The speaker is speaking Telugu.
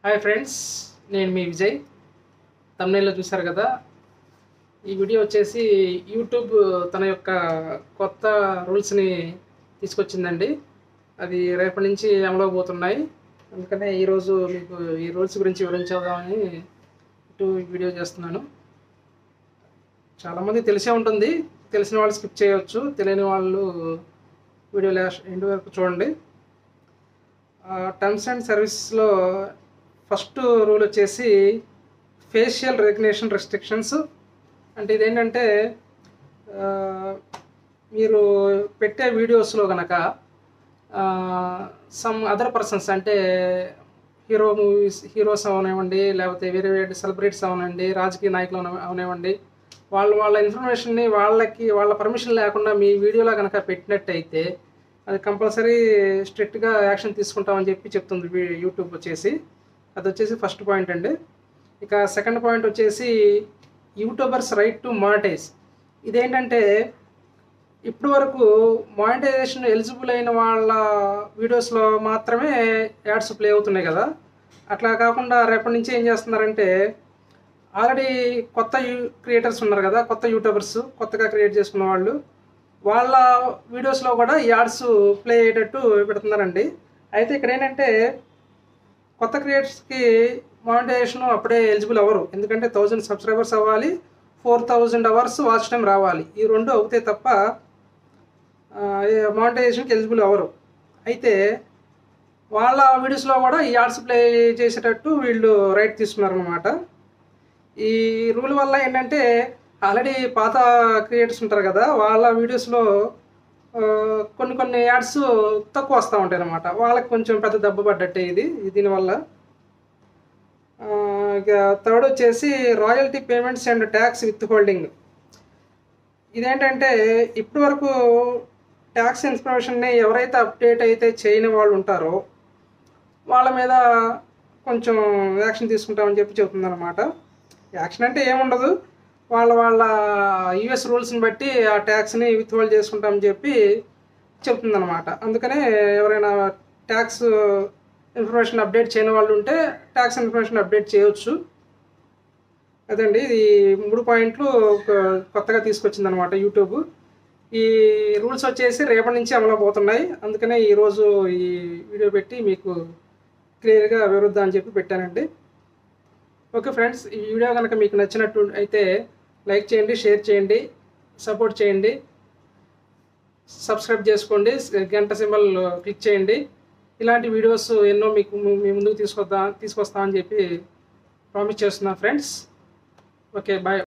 హాయ్ ఫ్రెండ్స్ నేను మీ విజయ్ తమిళలో చూశారు కదా ఈ వీడియో వచ్చేసి యూట్యూబ్ తన యొక్క కొత్త రూల్స్ని తీసుకొచ్చిందండి అది రేపటి నుంచి అమలవబోతున్నాయి అందుకనే ఈరోజు మీకు ఈ రూల్స్ గురించి వివరించేద్దామని ఇటు ఈ వీడియో చేస్తున్నాను చాలామంది తెలిసే ఉంటుంది తెలిసిన వాళ్ళు స్కిప్ చేయవచ్చు తెలియని వాళ్ళు వీడియో లాస్ట్ ఎండ్ వరకు చూడండి టర్మ్స్ అండ్ సర్వీసెస్లో ఫస్ట్ రూల్ వచ్చేసి ఫేషియల్ రికగ్నేషన్ రెస్ట్రిక్షన్స్ అంటే ఇదేంటంటే ఆ, మీరు పెట్టే వీడియోస్లో కనుక సమ్ అదర్ పర్సన్స్ అంటే హీరో మూవీస్ హీరోస్ అవనివ్వండి లేకపోతే వేరే వేరే సెలబ్రిటీస్ అవనండి రాజకీయ నాయకులు అవన- అవనివ్వండి వాళ్ళు వాళ్ళ ఇన్ఫర్మేషన్ని వాళ్ళకి వాళ్ళ పర్మిషన్ లేకుండా మీ వీడియోలో కనుక పెట్టినట్టయితే అది కంపల్సరీ స్ట్రిక్ట్గా యాక్షన్ తీసుకుంటామని చెప్పి చెప్తుంది వీ- యూట్యూబ్ వచ్చేసి అది వచ్చేసి ఫస్ట్ పాయింట్ అండి ఇక సెకండ్ పాయింట్ వచ్చేసి యూట్యూబర్స్ రైట్ టు మానిటైజ్ ఇదేంటంటే ఇప్పటి వరకు మానిటైజేషన్ ఎలిజిబుల్ అయిన వాళ్ళ వీడియోస్లో మాత్రమే యాడ్స్ ప్లే అవుతున్నాయి కదా అట్లా కాకుండా రేపటి నుంచి ఏం చేస్తున్నారంటే ఆల్రెడీ కొత్త యూ క్రియేటర్స్ ఉన్నారు కదా కొత్త యూట్యూబర్స్ కొత్తగా క్రియేట్ చేసుకున్న వాళ్ళు వాళ్ళ వీడియోస్లో కూడా ఈ యాడ్స్ ప్లే అయ్యేటట్టు పెడుతున్నారండి అయితే ఇక్కడ ఏంటంటే కొత్త క్రియేటర్స్కి మానిటైజేషన్ అప్పుడే ఎలిజిబుల్ అవ్వరు ఎందుకంటే థౌజండ్ సబ్స్క్రైబర్స్ అవ్వాలి four thousand hours watch time రావాలి ఈ రెండు అవుతే తప్ప మానిటైజేషన్కి ఎలిజిబుల్ అవ్వరు అయితే వాళ్ళ వీడియోస్లో కూడా ఈ యాడ్స్ ప్లే చేసేటట్టు వీళ్ళు రైట్ తీసుకున్నారనమాట ఈ రూల్ వల్ల ఏంటంటే ఆల్రెడీ పాత క్రియేటర్స్ ఉంటారు కదా వాళ్ళ వీడియోస్లో ఆ, కొన్ని కొన్ని యాడ్స్ తక్కువ వస్తూ ఉంటాయి అనమాట వాళ్ళకి కొంచెం పెద్ద దెబ్బ పడ్డట్టే ఇది దీనివల్ల ఆ, ఇక థర్డ్ వచ్చేసి royalty payments and tax withholding ఇదేంటంటే ఇప్పటి వరకు ట్యాక్స్ ఇన్ఫర్మేషన్ని ఎవరైతే అప్డేట్ అయితే చేయని వాళ్ళు ఉంటారో వాళ్ళ మీద కొంచెం యాక్షన్ తీసుకుంటామని చెప్పి చెబుతుందన్నమాట యాక్షన్ అంటే ఏముండదు వాళ్ళ వాళ్ళ యూఎస్ రూల్స్ని బట్టి ఆ ట్యాక్స్ని విత్హోల్డ్ చేసుకుంటామని చెప్పి చెప్తుందన్నమాట అందుకనే ఎవరైనా ట్యాక్స్ ఇన్ఫర్మేషన్ అప్డేట్ చేయని వాళ్ళు ఉంటే ట్యాక్స్ ఇన్ఫర్మేషన్ అప్డేట్ చేయొచ్చు అదండి ఇది మూడు పాయింట్లు ఒక- కొత్తగా తీసుకొచ్చిందనమాట యూట్యూబ్ ఈ రూల్స్ వచ్చేసి రేపటి నుంచి అమలవుతున్నాయి అందుకనే ఈరోజు ఈ వీడియో పెట్టి మీకు క్లియర్గా వివరిద్దాం అని చెప్పి పెట్టానండి ఓకే ఫ్రెండ్స్ ఈ వీడియో కనుక మీకు నచ్చినట్టు అయితే లైక్ చేయండి షేర్ చేయండి సపోర్ట్ చేయండి సబ్స్క్రైబ్ చేసుకోండి గంట సింబల్ క్లిక్ చేయండి ఇలాంటి వీడియోస్ ఎన్నో మీకు మీ ముందుకు తీసుకొద్దా తీసుకొస్తామని చెప్పి ప్రామిస్ చేస్తున్నాను ఫ్రెండ్స్ ఓకే బాయ్